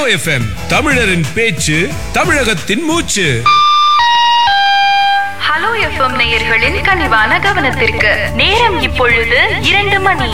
FM தமிழரின் பேச்சு தமிழகத்தின் மூச்சு ஹலோ எஃப்எம் நேயர்களின் கனிவான கவனத்திற்கு நேரம் இப்பொழுது இரண்டு மணி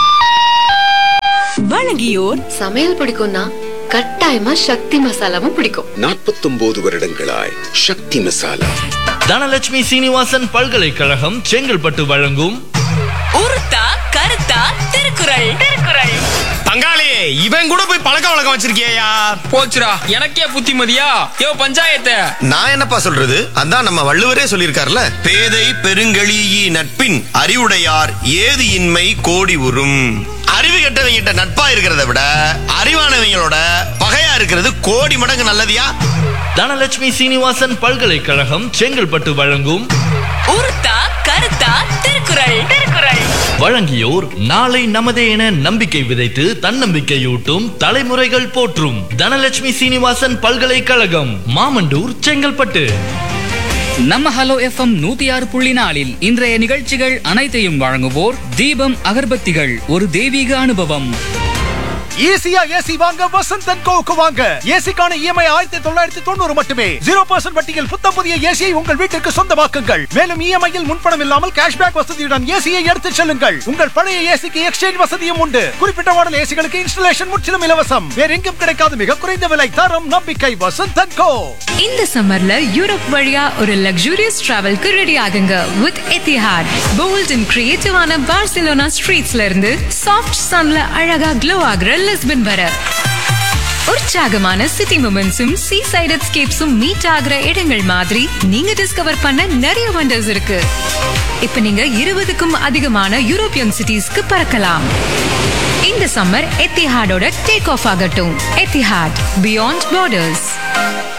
வழங்கியோர் சமையல் பிடிக்கும்னா கட்டாயமா சக்தி மசாலாவும் பிடிக்கும் நாற்பத்தொன்பது வருடங்களாய் சக்தி மசாலா தனலட்சுமி சீனிவாசன் பல்கலைக்கழகம் செங்கல்பட்டு வழங்கும் உருத்தா கருத்தா திருக்குறள் திருக்குறள் பங்காளி இவன் கூட போய் பழக்க வழக்கம் வச்சிருக்கியா போச்சுடா எனக்கே புத்திமதியா யோ பஞ்சாயத்து நான் என்னப்பா சொல்றது அதான் நம்ம வள்ளுவரே சொல்லியிருக்காருல பேதை பெருங்கெளியி நட்பின் அறிவுடையார் ஏது இன்மை கோடி உறும் அறிவு கெட்டவங்கிட்ட நட்பா இருக்கிறத விட அறிவானவங்களோட பகையா இருக்கிறது கோடி மடங்கு நல்லதியா தனலட்சுமி சீனிவாசன் பல்கலைக்கழகம் செங்கல்பட்டு வழங்கும் உருத்தா கருத்தா திருக்குறள் திருக்குறள் வழங்கியோர் நாளை நமதே என நம்பிக்கை விதைத்து தன்னம்பிக்கையூட்டும் தலைமுறைகள் போற்றும் தனலட்சுமி சீனிவாசன் பல்கலைக்கழகம் மாமண்டூர் செங்கல்பட்டு நம்ம ஹலோ எஃப்எம் நூத்தி ஆறு புள்ளி நாலில் இன்றைய நிகழ்ச்சிகள் அனைத்தையும் வழங்குவோர் தீபம் அகர்பத்திகள் ஒரு தெய்வீக அனுபவம் ஈஸியா ஏசி வாங்க வசந்த் அண்ட் கோவுக்கு வாங்க ஏசிக்கான இஎம்ஐ ஆயிரத்தி தொள்ளாயிரத்தி தொண்ணூறு மட்டுமே ஜீரோ பர்சன்ட் வட்டியில் புத்தம் புதிய ஏசியை உங்கள் வீட்டிற்கு சொந்தமாக்குங்கள் மேலும் இஎம்ஐயில் முன்பணம் இல்லாமல் கேஷ்பேக் வசதியுடன் ஏசியை எடுத்துச் செல்லுங்கள் உங்கள் பழைய ஏசிக்கு எக்ஸ்சேஞ்ச் வசதியும் உண்டு குறிப்பிட்ட மாடல் ஏசிகளுக்கு இன்ஸ்டலேஷன் முற்றிலும் இலவசம் வேற எங்கும் கிடைக்காத மிக குறைந்த விலை தரம் நம்பிக்கை வசந்த் அண்ட் கோ இந்த சம்மர்ல யூரோப் வழியா ஒரு லக்ஸூரியஸ் டிராவல்க்கு ரெடி ஆகுங்க வித் எத்திஹாட் போல்ட் அண்ட் கிரியேட்டிவான பார்சிலோனா ஸ்ட்ரீட்ஸ்ல இருந்து சாஃப்ட் சன்ல அழகா க்ளோ ஆகுற லிஸ்பன் வர உற்சாகமான சிட்டி மூமெண்ட்ஸும் சீ சைட் எஸ்கேப்ஸும் மீட் ஆகுற இடங்கள் மாதிரி நீங்க டிஸ்கவர் பண்ண நிறைய வண்டர்ஸ் இருக்கு இப்ப நீங்க இருபதுக்கும் அதிகமான யூரோப்பியன் சிட்டிஸ்க்கு பறக்கலாம் இந்த சம்மர் எத்திஹாடோட டேக் ஆஃப் ஆகட்டும் எத்திஹாட் பியாண்ட் பார்டர்ஸ்